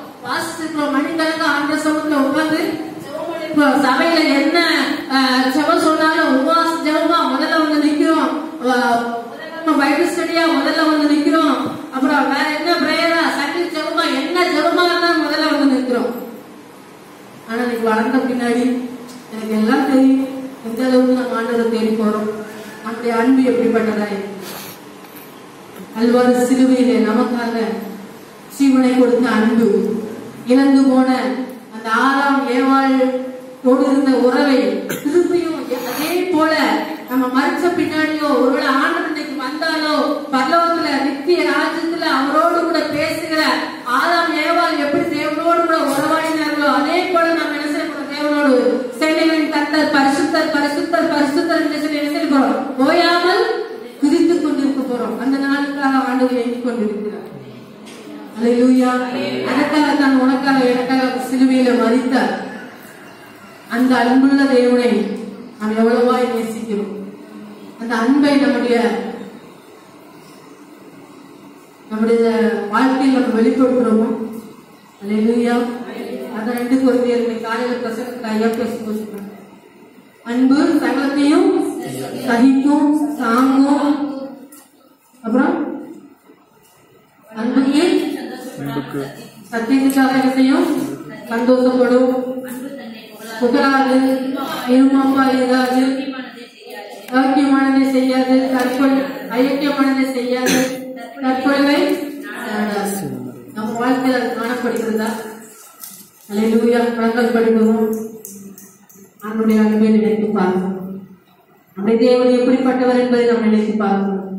வாசிச்சிருக்கிறோம் மணிக்கணக்கா ஆண்டு சமூகத்துல உட்கார்ந்து ஜெபம் பண்ணிருக்கிறோம். சபையில என்ன அஹ், ஜெபம் சொன்னாலும் உபவாச ஜெபமா முதல்ல வந்து நிக்கிறோம் அஹ், முதல்ல பைபிள் ஸ்டடியா முதல்ல வந்து நிக்கிறோம் அப்புறம் வேற என்ன பிரேயரா சண்டை ஜெபமா என்ன ஜெபமா இருந்தாலும் முதல்ல வந்து நிக்கிறோம் ஆனா இன்னைக்கு வளர்ந்த பின்னாடி எனக்கு எல்லாம் தெரியும் எந்த அளவுக்கு நம்ம ஆண்டவரை தேடி போறோம் நம்முடைய அன்பு எப்படிப்பட்டதாய் அல்வாறு சிலுவையிலே நமக்காக சீவனை கொடுத்த அன்பு இழந்து போன அந்த ஆறாம் ஏவாள் தோடு இருந்த உறவை திரும்பியும் அதே போல நம்ம மறிச்ச பின்னாடியோ ஒருவேளை ஆண்டவர் இன்னைக்கு வந்தாலோ பரலோகத்துல நித்திய ராஜ்யத்துல அவரோடு கூட பேசுகிற ஆதாம் ஏவாள் எப்படி தேவனோடு கூட உறவாடினார்களோ அதே போல நம்ம என்ன செய்ய போறோம் தேவனோடு சேனைகளின் கர்த்தர் பரிசுத்தர் பரிசுத்தர் பரிசுத்தர் என்று சொல்லி என்ன செய்ய போறோம் ஓயாமல் குதித்துக் கொண்டிருக்க போறோம் அந்த நாளுக்காக ஆண்டவர் எண்ணிக் கொண்டிருக்கிறார் அல்லேலூயா அதற்காக தான் உனக்காக எனக்காக சிலுவையில மறித்தார் அந்த அன்புள்ள தேவனை நாம் எவ்வளவாய் நேசிக்கிறோம் அந்த அன்பை நம்முடைய நம்முடைய வாழ்க்கையில் நம்ம வெளிப்படுத்துறோமோ அல்லேலூயா அந்த ரெண்டு குழந்தையர்களை காலையில பிரசங்கத்துல ஐயா பேசி போச்சுக்கிறாங்க அன்பு சகலத்தையும் சகிக்கும் தாங்கும் அப்புறம் அன்புக்கு சத்தியத்துக்காக என்ன செய்யும் சந்தோஷப்படும் புகழாது இருமாப்பா இராது ஐக்கியமானதை செய்யாது தற்கொலை ஐக்கியமானதை செய்யாது தற்கொலை நாடாது. நம்ம வாழ்க்கையில் அது காணப்படுகிறதா அலையிலூயா பழங்கள் படிக்கவும் நம்முடைய அன்பை நினைத்து பார்க்கணும் நம்முடைய தேவன் எப்படிப்பட்டவர் என்பதை நாம் நினைத்து பார்க்கணும்